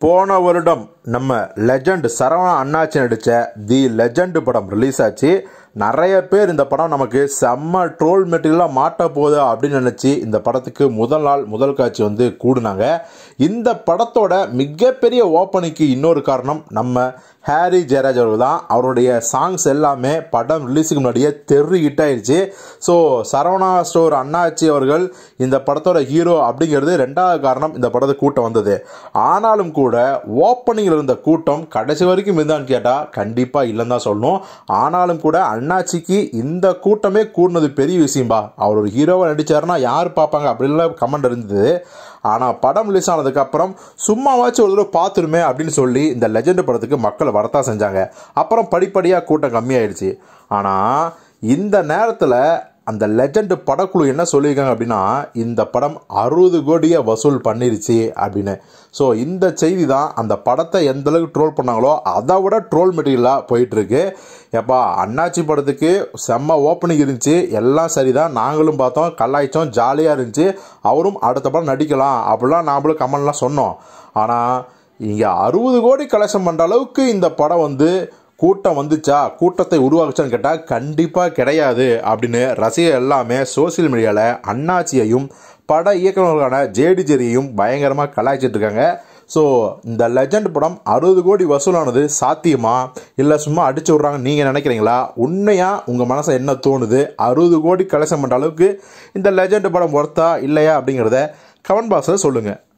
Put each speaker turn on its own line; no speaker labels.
போன வருடம் நம்ம லெஜண்ட் சரவணா அண்ணாச்சி நடித்த தி லெஜண்ட் படம் ரிலீஸ் ஆச்சு நிறைய பேர் இந்த படம் நமக்கு செம்ம ட்ரோல் மெட்டீரியலாக மாட்ட போகுது அப்படின்னு நினச்சி இந்த படத்துக்கு முதல் நாள் முதல் காட்சி வந்து கூடுனாங்க இந்த படத்தோட மிகப்பெரிய ஓப்பனிங்க்கு இன்னொரு காரணம் நம்ம ஹாரி ஜெயராஜ் அவர்கள் தான் அவருடைய சாங்ஸ் எல்லாமே படம் ரிலீஸுக்கு முன்னாடியே தெரு ஹிட் ஆயிடுச்சு ஸோ சரவணா ஸ்டோர் அண்ணாச்சி அவர்கள் இந்த படத்தோட ஹீரோ அப்படிங்கிறது ரெண்டாவது காரணம் இந்த படத்துக்கு கூட்டம் வந்தது ஆனாலும் கூட ஓப்பனிங்கில் இருந்த கூட்டம் கடைசி வரைக்கும் இருந்தான்னு கேட்டால் கண்டிப்பாக இல்லைன்னு தான் சொல்லணும் ஆனாலும் கூட அண்ணாச்சிக்கு இந்த கூட்டமே கூடினது பெரிய விஷயம்பா அவர் ஒரு ஹீரோவை நடிச்சாருன்னா யார் பார்ப்பாங்க அப்படின்லாம் கமெண்ட் இருந்தது ஆனால் படம் ரிலீஸ் ஆனதுக்கப்புறம் சும்மாவாச்சும் ஒரு தடவை பார்த்துருமே அப்படின்னு சொல்லி இந்த லெஜெண்ட் படத்துக்கு மக்கள் வரத்தான் செஞ்சாங்க அப்புறம் படிப்படியாக கூட்டம் கம்மியாயிடுச்சு ஆனால் இந்த நேரத்தில் அந்த லெஜண்ட் படக்குழு என்ன சொல்லியிருக்காங்க அப்படின்னா இந்த படம் அறுபது கோடியை வசூல் பண்ணிருச்சு அப்படின்னு ஸோ இந்த செய்தி தான் அந்த படத்தை எந்த அளவுக்கு ட்ரோல் பண்ணாங்களோ அதை விட ட்ரோல் மெட்டீரியலாக போயிட்டுருக்கு ஏப்பா அண்ணாச்சி படத்துக்கு செம்ம ஓப்பனிங் இருந்துச்சு எல்லாம் சரிதான் நாங்களும் பார்த்தோம் கலாய்ச்சோம் ஜாலியாக இருந்துச்சு அவரும் அடுத்த படம் நடிக்கலாம் அப்படிலாம் நாமளும் கமெண்ட்லாம் சொன்னோம் ஆனால் இங்கே அறுபது கோடி கலெக்ஷன் பண்ணுற அளவுக்கு இந்த படம் வந்து கூட்டம் வந்துச்சா கூட்டத்தை உருவாக்குச்சான்னு கேட்டால் கண்டிப்பாக கிடையாது அப்படின்னு ரசிகர் எல்லாமே சோசியல் மீடியாவில் அண்ணாச்சியையும் பட இயக்குநர்களான ஜேடி ஜெரியையும் பயங்கரமாக கலாய்ச்சிட்டு இருக்காங்க ஸோ இந்த லெஜண்ட் படம் அறுபது கோடி வசூலானது சாத்தியமா இல்லை சும்மா அடிச்சு விட்றாங்க நீங்கள் நினைக்கிறீங்களா உண்மையாக உங்கள் மனசை என்ன தோணுது அறுபது கோடி கலெக்ஷன் பண்ணுற அளவுக்கு இந்த லெஜண்ட் படம் ஒர்த்தா இல்லையா அப்படிங்கிறத கமெண்ட் பாக்ஸில் சொல்லுங்கள்